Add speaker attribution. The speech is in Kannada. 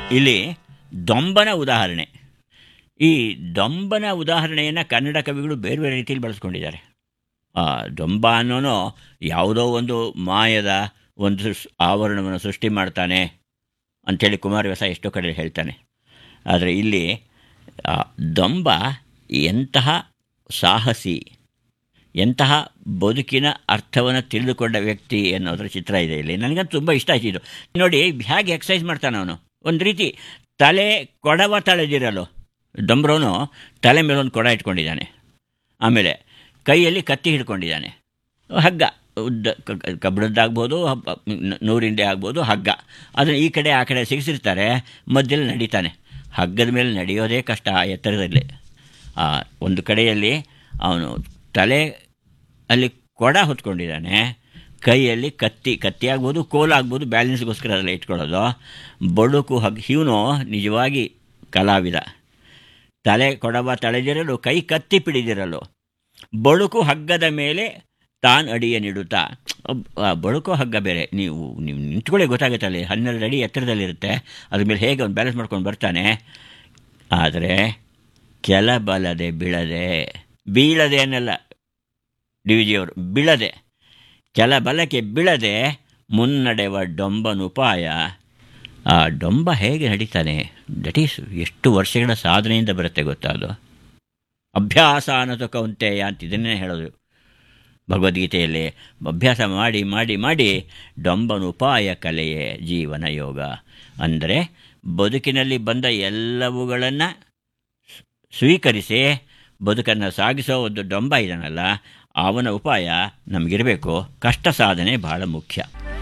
Speaker 1: ಇಲ್ಲಿ ದೊಂಬನ ಉದಾಹರಣೆ ಈ ದೊಂಬನ ಉದಾಹರಣೆಯನ್ನು ಕನ್ನಡ ಕವಿಗಳು ಬೇರೆ ಬೇರೆ ರೀತಿಯಲ್ಲಿ ಬಳಸ್ಕೊಂಡಿದ್ದಾರೆ ಆ ದೊಂಬ ಅನ್ನೋನು ಯಾವುದೋ ಒಂದು ಮಾಯದ ಒಂದು ಸೃಷ್- ಆವರಣವನ್ನು ಸೃಷ್ಟಿ ಮಾಡ್ತಾನೆ ಅಂಥೇಳಿ ಕುಮಾರವ್ಯಾಸ ಎಷ್ಟೋ ಕಡೆ ಹೇಳ್ತಾನೆ ಆದರೆ ಇಲ್ಲಿ ಆ ದೊಂಬ ಎಂತಹ ಸಾಹಸಿ ಎಂತಹ ಬದುಕಿನ ಅರ್ಥವನ್ನು ತಿಳಿದುಕೊಂಡ ವ್ಯಕ್ತಿ ಅನ್ನೋದ್ರ ಚಿತ್ರ ಇದೆ ಇಲ್ಲಿ ನನಗಂತೂ ತುಂಬ ಇಷ್ಟ ಆಯ್ತು ಇದು ನೋಡಿ ಹೇಗೆ ಎಕ್ಸಸೈಸ್ ಮಾಡ್ತಾನೆ ಅವನು ಒಂದು ರೀತಿ ತಲೆ ಕೊಡವ ತಳೆದಿರಲು ದೊಂಬ್ರೋನು ತಲೆ ಮೇಲೆ ಒಂದು ಕೊಡ ಇಟ್ಕೊಂಡಿದ್ದಾನೆ ಆಮೇಲೆ ಕೈಯಲ್ಲಿ ಕತ್ತಿ ಹಿಡ್ಕೊಂಡಿದ್ದಾನೆ ಹಗ್ಗ ಉದ್ದ ಕ- ಕ- ಕಬ್ಬಿಣದ್ದಾಗ್ಬೋದು ಹಬ್ಬ- ನ- ನೂರಿಂಡೆ ಆಗ್ಬೋದು ಹಗ್ಗ ಅದನ್ನು ಈ ಕಡೆ ಆ ಕಡೆ ಸಿಗಿಸಿರ್ತಾರೆ ಮಧ್ಯದಲ್ಲಿ ನಡೀತಾನೆ ಹಗ್ಗದ ಮೇಲೆ ನಡೆಯೋದೇ ಕಷ್ಟ ಆ ಎತ್ತರದಲ್ಲಿ ಆ ಒಂದು ಕಡೆಯಲ್ಲಿ ಅವನು ತಲೆ ಅಲ್ಲಿ ಕೊಡ ಹೊತ್ಕೊಂಡಿದ್ದಾನೆ ಕೈಯಲ್ಲಿ ಕತ್ತಿ ಕತ್ತಿ ಆಗ್ಬೋದು ಕೋಲಾಗ್ಬೋದು ಬ್ಯಾಲೆನ್ಸ್ಗೋಸ್ಕರ ಅದೆಲ್ಲ ಇಟ್ಕೊಳ್ಳೋದು ಬಡುಕು ಹಗ್ ಇವನು ನಿಜವಾಗಿ ಕಲಾವಿದ ತಲೆ ಕೊಡವ ತಳೆದಿರಲು ಕೈ ಕತ್ತಿ ಪಿಡಿದಿರಲು ಬಳುಕು ಹಗ್ಗದ ಮೇಲೆ ತಾನು ಅಡಿಯ ನೀಡುತ್ತಾ ಅಬ್- ಆ ಬಳುಕು ಹಗ್ಗ ಬೇರೆ ನೀವು ನೀವು ನಿಂತ್ಕೊಳ್ಳಿ ಗೊತ್ತಾಗುತ್ತೆ ಅಲ್ಲಿ ಹನ್ನೆರಡು ಅಡಿ ಎತ್ತರದಲ್ಲಿರುತ್ತೆ ಅದ್ರ ಮೇಲೆ ಹೇಗೆ ಅವ್ನು ಬ್ಯಾಲೆನ್ಸ್ ಮಾಡ್ಕೊಂಡು ಬರ್ತಾನೆ ಆದರೆ ಕೆಲ ಬಲದೆ ಬೀಳದೆ ಬೀಳದೆ ಅನ್ನಲ್ಲ ಡಿ ವಿ ಜಿಯವರು ಬೀಳದೆ ಕೆಲ ಬಲಕ್ಕೆ ಬೀಳದೆ ಮುನ್ನಡೆವ ಡೊಂಬನುಪಾಯ ಆ ಡೊಂಬ ಹೇಗೆ ನಡೀತಾನೆ ದಟ್ ಈಸ್ ಎಷ್ಟು ವರ್ಷಗಳ ಸಾಧನೆಯಿಂದ ಬರುತ್ತೆ ಗೊತ್ತಾ ಅದು ಅಭ್ಯಾಸ ಅನ್ನೋದು ಕೌಂತೆಯ ಅಂತ ಇದನ್ನೇ ಹೇಳೋದು ಭಗವದ್ಗೀತೆಯಲ್ಲಿ ಅಭ್ಯಾಸ ಮಾಡಿ ಮಾಡಿ ಮಾಡಿ ಡೊಂಬನುಪಾಯ ಕಲೆಯೇ ಜೀವನ ಯೋಗ ಅಂದರೆ ಬದುಕಿನಲ್ಲಿ ಬಂದ ಎಲ್ಲವುಗಳನ್ನು ಸ್ವೀಕರಿಸಿ ಬದುಕನ್ನು ಸಾಗಿಸೋ ಒಂದು ಡೊಂಬ ಇದನ್ನಲ್ಲ ಅವನ ಉಪಾಯ ನಮಗಿರಬೇಕು ಕಷ್ಟ ಸಾಧನೆ ಬಹಳ ಮುಖ್ಯ